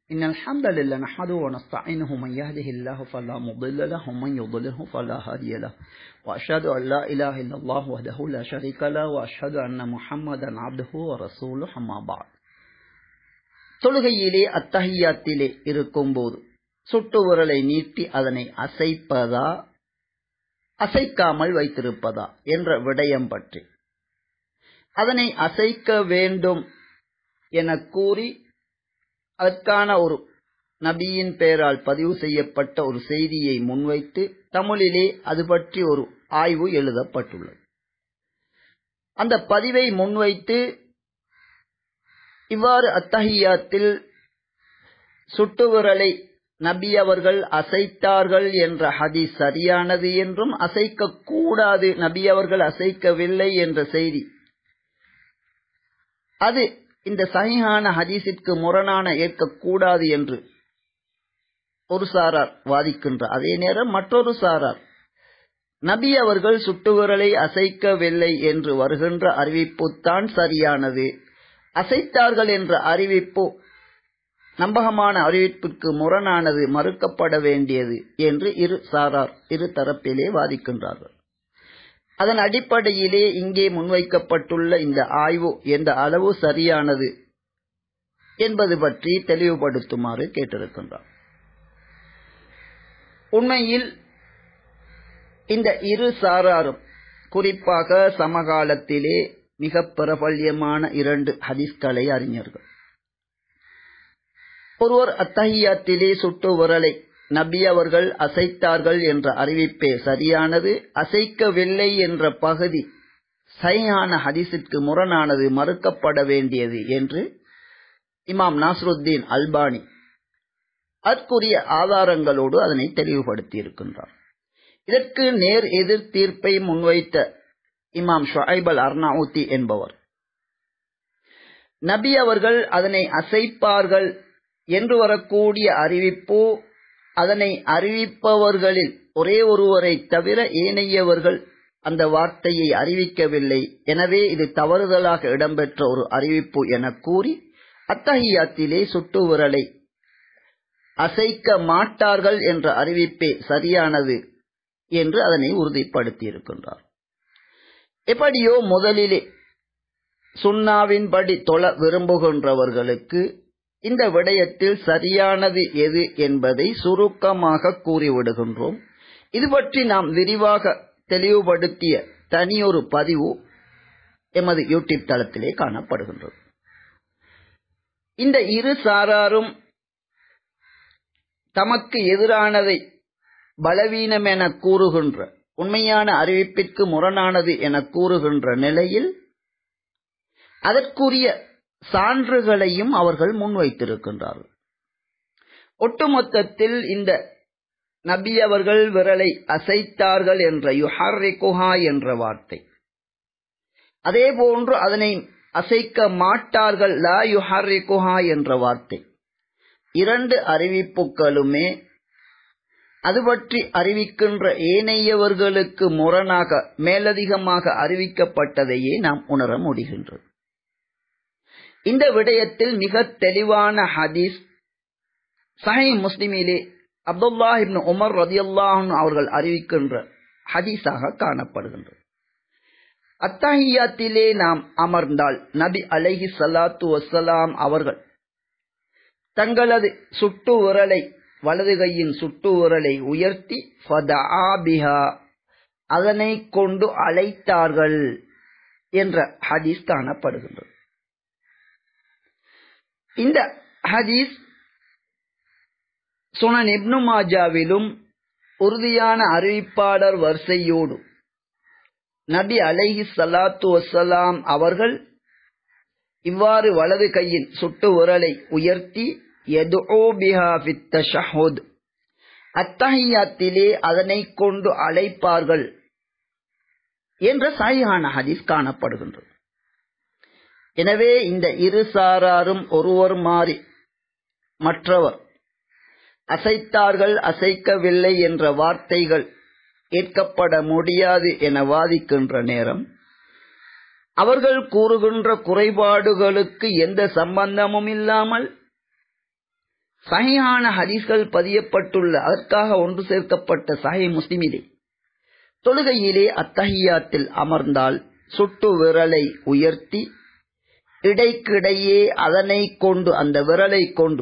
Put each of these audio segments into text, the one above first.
إن الحمد لله نحمده ونستعينه من يهده الله فلا مضل له ومن يضلله فلا هادي له وأشهد أن لا إله إلا الله وحده لا شريك له وأشهد أن محمدا عبده ورسوله أما بعد தொழுகையிலே அத்தஹியாத்திலே இருக்கும்போது சுட்டு விரலை நீட்டி அதனை அசைப்பதா அசைக்காமல் வைத்திருப்பதா என்ற விடயம் பற்றி அதனை அசைக்க வேண்டும் என கூறி அதற்கான ஒரு நபியின் பெயரால் பதிவு செய்யப்பட்ட ஒரு செய்தியை முன்வைத்து தமிழிலே அது பற்றி ஒரு ஆய்வு எழுதப்பட்டுள்ளது அந்த பதிவை முன்வைத்து இவ்வாறு அத்தஹியாத்தில் சுட்டுவிரலை நபி அவர்கள் அசைத்தார்கள் என்ற ஹதீஸ் சரியானது என்றும் அசைக்க கூடாது நபி அவர்கள் அசைக்கவில்லை என்ற செய்தி அது இந்த சகிஹான ஹதீஸிற்கு முரணான ஏற்கக்கூடாது என்று ஒரு சாரார் வாதிக்கின்றார் அதே நேரம் மற்றொரு சாரார் நபி அவர்கள் சுட்டுவிரலை அசைக்கவில்லை என்று வருகின்ற அறிவிப்புத்தான் சரியானது அசைத்தார்கள் என்ற அறிவிப்பு நம்பகமான அறிவிப்பிற்கு முரணானது மறுக்கப்பட வேண்டியது என்று இரு சாரார் இரு தரப்பிலே வாதிக்கின்றார்கள் அதன் அடிப்படையிலே இங்கே முன்வைக்கப்பட்டுள்ள இந்த ஆய்வு எந்த அளவு சரியானது என்பது பற்றி தெளிவுபடுத்துமாறு கேட்டிருக்கின்றார் உண்மையில் இந்த இரு சாராரும் குறிப்பாக சமகாலத்திலே மிக பிரபல்யமான இரண்டு ஹதீஸ்களை அறிஞர்கள் ஒருவர் அத்தஹியாத்திலே சுட்டு விரலை நபி அவர்கள் அசைத்தார்கள் என்ற அறிவிப்பே சரியானது அசைக்கவில்லை என்ற பகுதி சையான ஹதீஸிற்கு முரணானது மறுக்கப்பட வேண்டியது என்று இமாம் நாசருத்தீன் அல்பானி அதற்குரிய ஆதாரங்களோடு அதனை தெளிவுபடுத்தி இருக்கின்றார் இதற்கு நேர் எதிர் தீர்ப்பை முன்வைத்த இமாம் ஷுஐப் அல் அர்னாவுத்தி என்பவர் நபி அவர்கள் அதனை அசைப்பார்கள் என்று வரக்கூடிய அறிவிப்பு அதனை அறிவிப்பவர்களில் ஒரே ஒருவரை தவிர ஏனையவர்கள் அந்த வார்த்தையை அறிவிக்கவில்லை எனவே இது தவறுதலாக இடம்பெற்ற ஒரு அறிவிப்பு என கூறி அத்தகையாத்திலே சுட்டு விரலை அசைக்க மாட்டார்கள் என்ற அறிவிப்பே சரியானது என்று அதனை உறுதிப்படுத்தி இருக்கின்றார் எப்படியோ முதலிலே சுண்ணாவின்படி தொழ விரும்புகின்றவர்களுக்கு இந்த விடயத்தில் சரியானது எது என்பதை சுருக்கமாக கூறிவிடுகின்றோம் இது பற்றி நாம் விரிவாக தெளிவுபடுத்திய தனியொரு பதிவு எமது யூடியூப் தளத்திலே காணப்படுகின்றது இந்த இரு சாராரும் தமக்கு எதிரானதை பலவீனம் என கூறுகின்ற உண்மையான அறிவிப்பிற்கு முரணானது என கூறுகின்ற நிலையில் அதற்குரிய சான்றுகளையும் அவர்கள் முன்வைத்திருக்கின்றார்கள் ஒட்டுமொத்தத்தில் இந்த நபி அவர்கள் விரலை அசைத்தார்கள் என்ற யுஹர்ரிகுஹா என்ற வார்த்தை அதே போன்று அதனை அசைக்க மாட்டார்கள் லா யுஹர்ரிகுஹா என்ற வார்த்தை இரண்டு அறிவிப்புகளுமே அது பற்றி அறிவிக்கின்ற ஏனையவர்களுக்கு முரணாக மேலதிகமாக அறிவிக்கப்பட்டதையே நாம் உணர முடிகின்றது இந்த விடயத்தில் மிக தெளிவான ஹதீஸ் சஹி முஸ்லிமிலே அப்துல்லா இப்னு உமர் ரதியுல்லாஹன் அவர்கள் அறிவிக்கின்ற ஹதீஸாக காணப்படுகின்றது அத்தாஹியாத்திலே நாம் அமர்ந்தால் நபி அலைஹி சலாத்து வசலாம் அவர்கள் தங்களது சுட்டு உரலை வலது கையின் சுட்டு உரலை உயர்த்தி ஃபதஆபிஹா அதனை கொண்டு அழைத்தார்கள் என்ற ஹதீஸ் காணப்படுகின்றது இந்த ஹதீஸ் சுனன் இப்னு மாஜாவிலும் உறுதியான அறிவிப்பாளர் வரிசையோடு நபி அலைஹி சலாத்து வசலாம் அவர்கள் இவ்வாறு வலது கையின் சுட்டு உரலை உயர்த்தி அத்தஹியாத்திலே அதனை கொண்டு அழைப்பார்கள் என்ற சாயிஹான ஹதீஸ் காணப்படுகின்றது எனவே இந்த இரு சாராரும் ஒருவர் மாறி மற்றவர் அசைத்தார்கள் அசைக்கவில்லை என்ற வார்த்தைகள் ஏற்கப்பட முடியாது என வாதிக்கின்ற நேரம் அவர்கள் கூறுகின்ற குறைபாடுகளுக்கு எந்த சம்பந்தமும் இல்லாமல் சஹிஹான ஹதீஸ்கள் பதியப்பட்டுள்ள அதற்காக ஒன்று சேர்க்கப்பட்ட சஹி முஸ்லிமிலே தொழுகையிலே அத்தஹியாத்தில் அமர்ந்தால் சுட்டு விரலை உயர்த்தி இடைக்கிடையே அதனை கொண்டு அந்த விரலை கொண்டு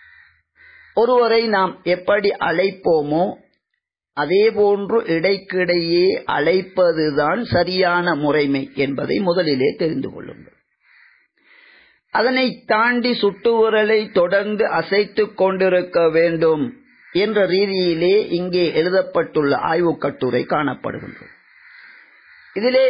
ஒருவரை நாம் எப்படி அழைப்போமோ அதேபோன்று இடைக்கிடையே அழைப்பதுதான் சரியான முறைமை என்பதை முதலிலே தெரிந்து கொள்ளுங்கள் அதனை தாண்டி சுட்டு விரலை தொடர்ந்து அசைத்துக் கொண்டிருக்க வேண்டும் என்ற ரீதியிலே இங்கே எழுதப்பட்டுள்ள ஆய்வுக் கட்டுரை காணப்படுகின்றது இதிலே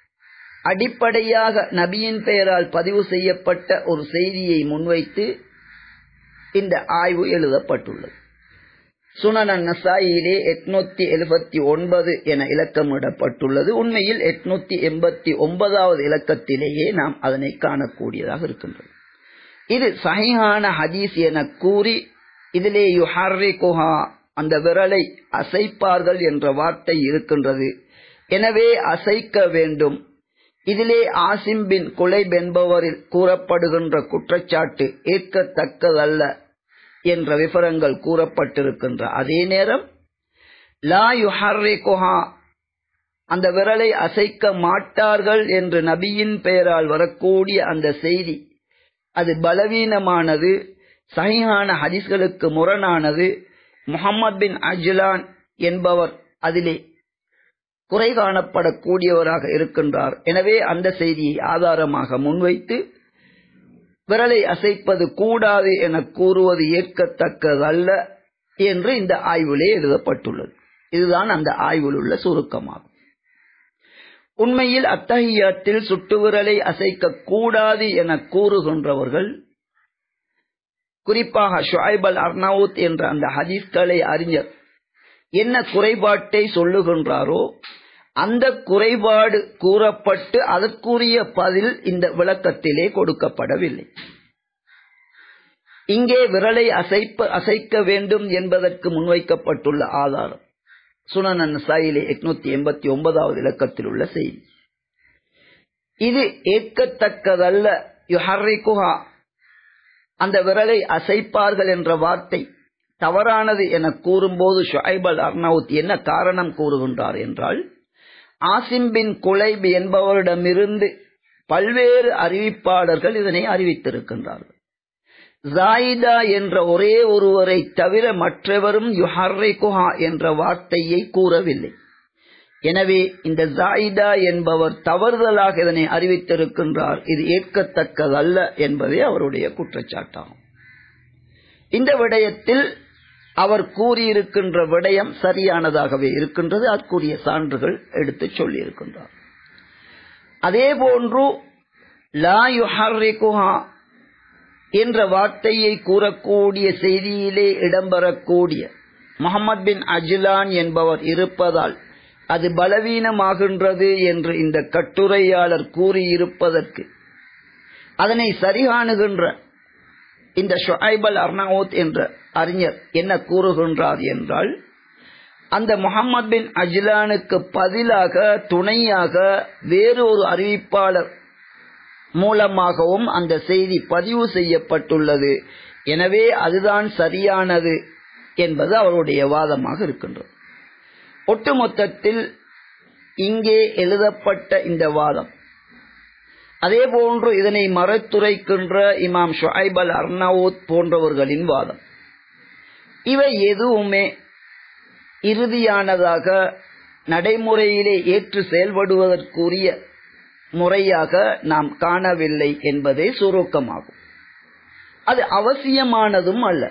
அடிப்படையாக நபியின் பெயரால் பதிவு செய்யப்பட்ட ஒரு செய்தியை முன்வைத்து இந்த ஆய்வு எழுதப்பட்டுள்ளது சுனன நசாயிலே எட்நூத்தி எழுபத்தி ஒன்பது என இலக்கமிடப்பட்டுள்ளது உண்மையில் எட்நூத்தி எண்பத்தி ஒன்பதாவது இலக்கத்திலேயே நாம் அதனை காணக்கூடியதாக இருக்கின்றது இது சஹிஹான ஹதீஸ் என கூறி இதிலே யுஹர்ரிகுஹா அந்த விரலை அசைப்பார்கள் என்ற வார்த்தை இருக்கின்றது எனவே அசைக்க வேண்டும் இதிலே ஆசிம் பின் குலைப் என்பவரில் கூறப்படுகின்ற குற்றச்சாட்டு ஏற்கத்தக்கதல்ல என்ற விவரங்கள் கூறப்பட்டிருக்கின்ற அதே நேரம் லா யுஹர்ரிகுஹா அந்த விரலை அசைக்க மாட்டார்கள் என்று நபியின் பெயரால் வரக்கூடிய அந்த செய்தி அது பலவீனமானது சஹிஹான ஹதீஸ்களுக்கு முரணானது முகமது பின் அஜ்லான் என்பவர் அதிலே குறை காணப்படக்கூடியவராக இருக்கின்றார் எனவே அந்த செய்தியை ஆதாரமாக முன்வைத்து விரலை அசைப்பது கூடாது என கூறுவது ஏற்கத்தக்கதல்ல என்று இந்த ஆய்விலே எழுதப்பட்டுள்ளது இதுதான் அந்த ஆய்வில் உள்ள சுருக்கமாகும் உண்மையில் அத்தகையத்தில் சுட்டு விரலை அசைக்க கூடாது என கூறுகின்றவர்கள் குறிப்பாக ஷுஐப் அல் அர்னவுத் என்ற அந்த ஹதீஸ்களை அறிஞர் என்ன குறைபாட்டை சொல்லுகின்றாரோ அந்த குறைபாடு கூறப்பட்டு அதற்குரிய பதில் இந்த விளக்கத்திலே கொடுக்கப்படவில்லை இங்கே விரலை அசைப்ப அசைக்க வேண்டும் என்பதற்கு முன்வைக்கப்பட்டுள்ள ஆதாரம் சுனனன் சாயிலே எட்நூத்தி எண்பத்தி ஒன்பதாவது இலக்கத்தில் உள்ள செய்தி இது ஏற்கத்தக்கதல்ல யுஹர்ரிகுஹா அந்த விரலை அசைப்பார்கள் என்ற வார்த்தை தவறானது என கூறும்போது ஷுஐப் அல் அர்னவுத் என்ன காரணம் கூறுகின்றார் என்றால் ஆசிம் பின் குலைப் என்பவரிடமிருந்து பல்வேறு அறிவிப்பாளர்கள் இதனை அறிவித்திருக்கின்றார்கள் ஜாயிதா என்ற ஒரே ஒருவரை தவிர மற்றவரும் யுஹர்ரிகுஹா என்ற வார்த்தையை கூறவில்லை எனவே இந்த ஜாயிதா என்பவர் தவறுதலாக இதனை அறிவித்திருக்கின்றார் இது ஏற்கத்தக்கதல்ல என்பதே அவருடைய குற்றச்சாட்டாகும் இந்த விடயத்தில் அவர் கூறியிருக்கின்ற விடயம் சரியானதாகவே இருக்கின்றது அதற்குரிய சான்றுகள் எடுத்து சொல்லியிருக்கின்றார் அதே போன்று லா யுஹர்ரிகுஹா என்ற வார்த்தையை கூறக்கூடிய செய்தியிலே இடம்பெறக்கூடிய முகமது பின் அஜ்லான் என்பவர் இருப்பதால் அது பலவீனமாகின்றது என்று இந்த கட்டுரையாளர் கூறியிருப்பதற்கு அதனை சரிகாணுகின்ற இந்த ஷுஐப் அல் அர்னாவுத் என்ற அறிஞர் என்ன கூறுகின்றார் என்றால் அந்த முகமது பின் அஜ்லானுக்கு பதிலாக துணையாக வேறு ஒரு அறிவிப்பாளர் மூலமாகவும் அந்த செய்தி பதிவு செய்யப்பட்டுள்ளது எனவே அதுதான் சரியானது என்பது அவருடைய வாதமாக இருக்கின்றது ஒட்டுமொத்தத்தில் இங்கே எழுதப்பட்ட இந்த வாதம் அதே போன்று இதனை மறைத்துரைக்கின்ற இமாம் ஷுஐப் அல் அர்னவுத் போன்றவர்களின் வாதம் இவை எதுவுமே இறுதியானதாக நடைமுறையிலே ஏற்று செயல்படுவதற்குரிய முறையாக நாம் காணவில்லை என்பதே சுருக்கமாகும் அது அவசியமானதும் அல்ல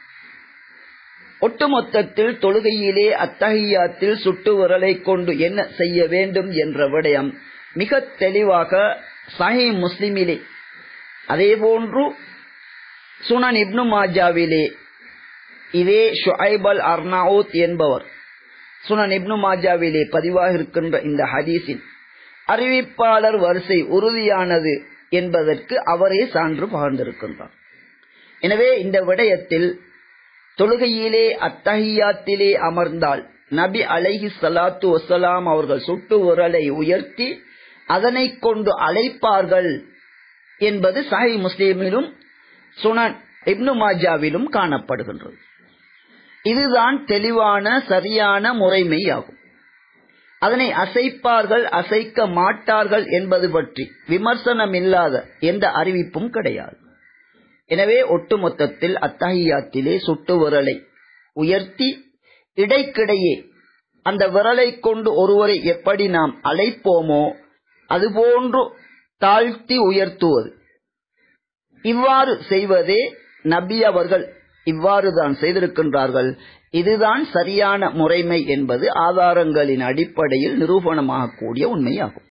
ஒட்டுமொத்தத்தில் தொழுகையிலே அத்தகையாத்தில் சுட்டு விரலை கொண்டு என்ன செய்ய வேண்டும் என்ற விடயம் மிக தெளிவாக சஹி முஸ்லிமிலே அதேபோன்று சுனன் இப்னு மாஜாவிலே இதே ஷுஐப் அல் அர்னாவுத் என்பவர் சுனன் இப்னு மாஜாவிலே பதிவாக இருக்கின்ற இந்த ஹதீஸின் அறிவிப்பாளர் வரிசை உறுதியானது என்பதற்கு அவரே சான்று பகர்ந்திருக்கின்றார் எனவே இந்த விடயத்தில் தொழுகையிலே அத்தஹியாத்திலே அமர்ந்தால் நபி அலைஹி சலாத்து வசலாம் அவர்கள் சுட்டு உரலை உயர்த்தி அதனை கொண்டு அழைப்பார்கள் என்பது சஹி முஸ்லீமிலும் சுனன் இப்னு மாஜாவிலும் காணப்படுகின்றது இதுதான் தெளிவான சரியான முறைமையாகும் அதனை அசைப்பார்கள் அசைக்க மாட்டார்கள் என்பது பற்றி விமர்சனம் இல்லாத எந்த அறிவிப்பும் கிடையாது எனவே ஒட்டுமொத்தத்தில் அத்தஹியாத்திலே சுட்டு விரலை உயர்த்தி இடைக்கிடையே அந்த விரலை கொண்டு ஒருவரை எப்படி நாம் அழைப்போமோ அதுபோன்று தாழ்த்தி உயர்த்துவது இவ்வாறு செய்வதே நபி அவர்கள் இவ்வாறுதான் செய்திருக்கின்றார்கள் இதுதான் சரியான முறைமை என்பது ஆதாரங்களின் அடிப்படையில் நிரூபணமாகக்கூடிய உண்மையாகும்